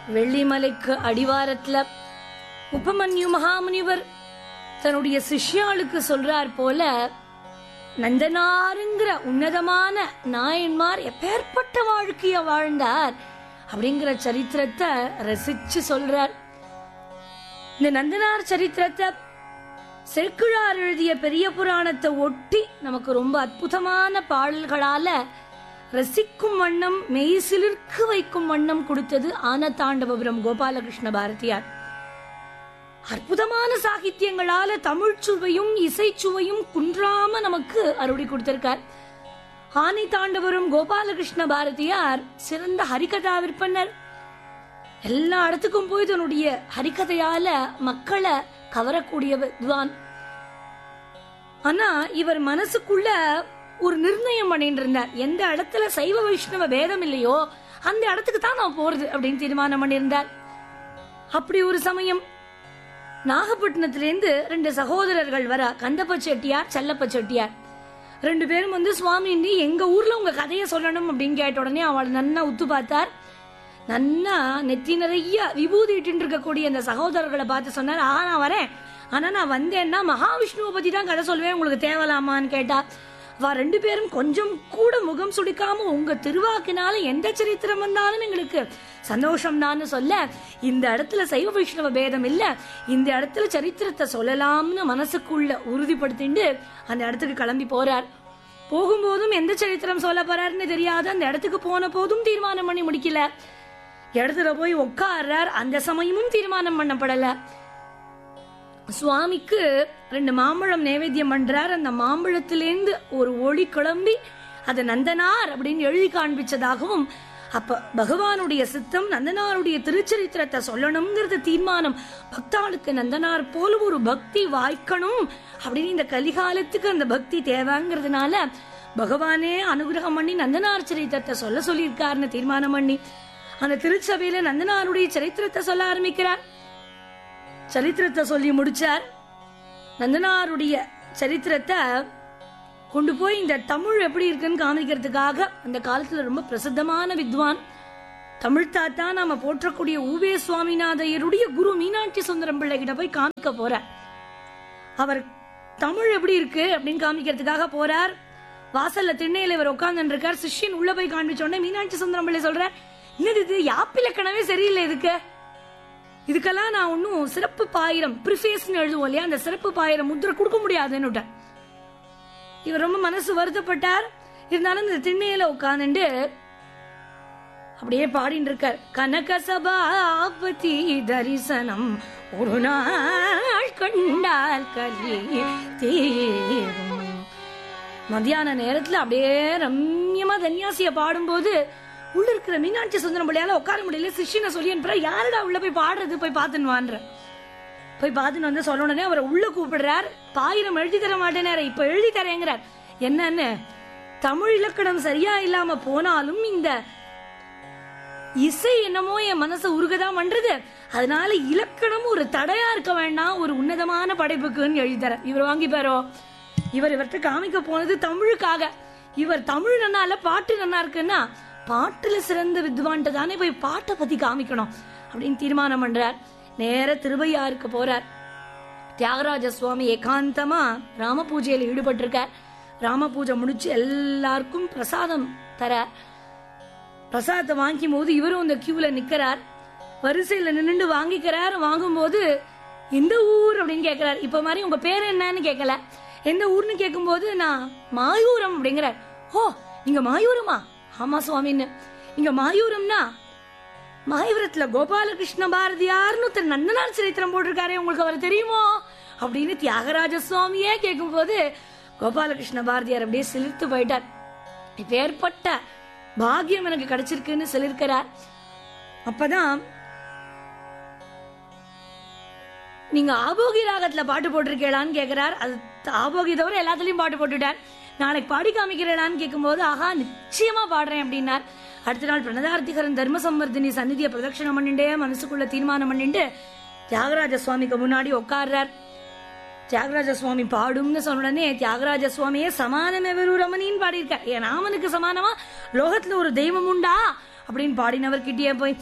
வெள்ளிமலைக்கு அடிவாரத்துல உபமன்யு மகாமுனிவர் தன்னுடைய சிஷ்யாளுக்கு சொல்றார் போல நந்தனாருங்கிற உன்னதமான நாயன்மார் எப்பேற்பட்ட வாழ்க்கைய வாழ்ந்தார் அப்படிங்கிற சரித்திரத்தை ரசிச்சு சொல்றார் இந்த நந்தனார் சரித்திரத்தை செக்குழார் எழுதிய பெரிய புராணத்தை ஒட்டி நமக்கு ரொம்ப அற்புதமான பாடல்களால ரசிக்கும் வண்ணம் மெய்சிலிர்க்கு வைக்கும் வண்ணம் கொடுத்தது ஆனதாண்டவபுரம் கோபாலகிருஷ்ண பாரதியார் அற்புதமான சாகித்யங்களால தமிழ் சுவையும் இசைச்சுவையும் குன்றாம நமக்கு அருளி கொடுத்திருக்கார் ஆனி தாண்டவரும் கோபாலகிருஷ்ண பாரதியார் சிறந்த ஹரிகதா விற்பனர் எல்லா இடத்துக்கும் போய் தன்னுடைய ஹரிகதையால மக்களை கவரக்கூடிய வித்வான் ஆனா இவர் மனசுக்குள்ள ஒரு நிர்ணயம் பண்ணிட்டு இருந்தார் எந்த இடத்துல சைவ வைஷ்ணவ பேதம் இல்லையோ அந்த இடத்துக்கு தான் நான் போறது அப்படின்னு தீர்மானம் பண்ணியிருந்தார் அப்படி ஒரு சமயம் நாகப்பட்டினத்திலேருந்து ரெண்டு சகோதரர்கள் வர கந்தப்ப செட்டியார் செல்லப்ப செட்டியார் ரெண்டு பேரும் வந்து சுவாமி நீ எங்க ஊர்ல உங்க கதையை சொல்லணும் அப்படின்னு கேட்ட உடனே அவள் நன்னா உத்து பார்த்தார் நன்னா நெத்தி நிறைய விபூதி இட்டு இருக்கக்கூடிய அந்த சகோதரர்களை பார்த்து சொன்னார் ஆ நான் வரேன் ஆனா நான் வந்தேன்னா மகாவிஷ்ணுவை பத்தி தான் கதை சொல்வேன் உங்களுக்கு தேவலாமான்னு கேட்டா வா ரெண்டு பேரும் கொஞ்சம் கூட முகம் சுடிக்காம உங்க திருவாக்கினால எந்த சரித்திரம் வந்தாலும் எங்களுக்கு சந்தோஷம் தான் சொல்ல இந்த இடத்துல சைவ வைஷ்ணவ பேதம் இல்ல இந்த இடத்துல சரித்திரத்தை சொல்லலாம்னு மனசுக்குள்ள உறுதிப்படுத்திண்டு அந்த இடத்துக்கு கிளம்பி போறார் போகும்போதும் எந்த சரித்திரம் சொல்ல போறாருன்னு தெரியாது அந்த இடத்துக்கு போன போதும் தீர்மானம் பண்ணி முடிக்கல இடத்துல போய் உட்கார்றார் அந்த சமயமும் தீர்மானம் பண்ணப்படல சுவாமிக்கு ரெண்டு மாம்பழம் நைவேத்தியம் பண்றார் அந்த மாம்பழத்திலேருந்து ஒரு ஒளி கிளம்பி அதை நந்தனார் அப்படின்னு எழுதி காண்பிச்சதாகவும் அப்ப பகவானுடைய சித்தம் நந்தனாருடைய திருச்சரித்திரத்தை சொல்லணுங்கிறது தீர்மானம் பக்தாளுக்கு நந்தனார் போல ஒரு பக்தி வாய்க்கணும் அப்படின்னு இந்த கலிகாலத்துக்கு அந்த பக்தி தேவைங்கிறதுனால பகவானே அனுகிரகம் பண்ணி நந்தனார் சரித்திரத்தை சொல்ல சொல்லியிருக்காருன்னு தீர்மானம் பண்ணி அந்த திருச்சபையில நந்தனாருடைய சரித்திரத்தை சொல்ல ஆரம்பிக்கிறார் சரித்திரத்தை சொல்லி முடிச்சார் நந்தனாருடைய சரித்திரத்தை கொண்டு போய் இந்த தமிழ் எப்படி இருக்குன்னு காமிக்கிறதுக்காக அந்த காலத்துல ரொம்ப பிரசித்தமான வித்வான் தமிழ் தாத்தா நாம போற்றக்கூடிய ஊவே சுவாமிநாதையருடைய குரு மீனாட்சி சுந்தரம் பிள்ளை கிட்ட போய் காமிக்க போறார் அவர் தமிழ் எப்படி இருக்கு அப்படின்னு காமிக்கிறதுக்காக போறார் வாசல்ல திண்ணையில இவர் உட்கார்ந்து இருக்கார் சிஷ்யன் உள்ள போய் காண்பிச்ச உடனே மீனாட்சி சுந்தரம் பிள்ளை சொல்றார் என்னது இது யாப்பிலக்கணமே சரியில்லை இதுக்கு இதுக்கெல்லாம் நான் ஒன்னும் சிறப்பு பாயிரம் ப்ரிஃபேஸ்னு எழுதுவோம் இல்லையா அந்த சிறப்பு பாயிரம் முத்திரை கொடுக்க முடியாதுன்னு இவர் ரொம்ப மனசு வருத்தப்பட்டார் இருந்தாலும் இந்த திண்ணையில உட்கார்ந்துட்டு அப்படியே பாடிட்டு இருக்கார் கனக சபாபதி தரிசனம் ஒரு நாள் கண்டால் கலி தீரும் மத்தியான நேரத்துல அப்படியே ரம்யமா தன்யாசிய பாடும்போது உள்ள இருக்கிற மீனாட்சி சுந்தரம் பிள்ளையால உட்கார முடியல சிஷ்யனை சொல்லி அனுப்புற யாருடா உள்ள போய் பாடுறது போய் பார்த்துன்னு வான்ற போய் பார்த்துன்னு வந்து சொன்ன உடனே அவரை உள்ள கூப்பிடுறார் பாயிரம் எழுதி தர மாட்டேனாரு இப்ப எழுதி தரேங்கிறார் என்னன்னு தமிழ் இலக்கணம் சரியா இல்லாம போனாலும் இந்த இசை என்னமோ என் மனசை உருகதான் பண்றது அதனால இலக்கணம் ஒரு தடையா இருக்க வேண்டாம் ஒரு உன்னதமான படைப்புக்குன்னு எழுதி தர இவர் வாங்கிப்பாரோ இவர் இவர்கிட்ட காமிக்க போனது தமிழுக்காக இவர் தமிழ் நன்னா இல்ல பாட்டு நன்னா இருக்குன்னா பாட்டுல சிறந்த வித்வான்ட்டு தானே போய் பாட்டை பத்தி காமிக்கணும் அப்படின்னு தீர்மானம் பண்றார் நேர திருவையாருக்கு போறார் தியாகராஜ சுவாமி ஏகாந்தமா ராம பூஜையில ஈடுபட்டிருக்கார் ராம பூஜை முடிச்சு எல்லாருக்கும் பிரசாதம் தர பிரசாதத்தை வாங்கும் போது இவரும் இந்த கியூல நிக்கிறார் வரிசையில நின்னுண்டு வாங்கிக்கிறார் வாங்கும்போது எந்த ஊர் அப்படின்னு கேக்குறார் இப்ப மாதிரி உங்க பேர் என்னன்னு கேட்கல எந்த ஊர்னு கேட்கும்போது நான் மாயூரம் அப்படிங்கிறார் ஓ நீங்க மாயூரமா ஆமா சுவாமின்னு இங்க மாயூரம்னா மாயூரத்துல கோபாலகிருஷ்ண பாரதியார்னு திரு நந்தனார் சரித்திரம் போட்டிருக்காரே உங்களுக்கு அவர் தெரியுமோ அப்படின்னு தியாகராஜ சுவாமியே கேட்கும்போது கோபாலகிருஷ்ண பாரதியார் அப்படியே சிலிர்த்து போயிட்டார் இப்ப ஏற்பட்ட பாக்கியம் எனக்கு கிடைச்சிருக்குன்னு சொல்லியிருக்கிறார் அப்பதான் நீங்க ஆபோகி ராகத்துல பாட்டு போட்டிருக்கீங்களான்னு கேக்குறார் அது ஆபோகி தவிர எல்லாத்துலயும் பாட்டு போட்டுட்டார் நாளைக்கு பாடி காமிக்கிறேடான்னு கேட்கும்போது ஆஹா நிச்சயமா பாடுறேன் அப்படின்னார் அடுத்த நாள் பிரணதார்த்திகரன் தர்ம சம்வர்தினி சந்நிதியை பிரதட்சணம் பண்ணிட்டே மனசுக்குள்ள தீர்மானம் பண்ணிட்டு தியாகராஜ சுவாமிக்கு முன்னாடி உட்கார்றார் தியாகராஜ சுவாமி பாடும்னு சொன்ன உடனே தியாகராஜ சுவாமியே சமானமே வெறும் ரமணின்னு பாடியிருக்கார் என் ராமனுக்கு சமானமா லோகத்துல ஒரு தெய்வம் உண்டா அப்படின்னு பாடினவர் கிட்டே போய்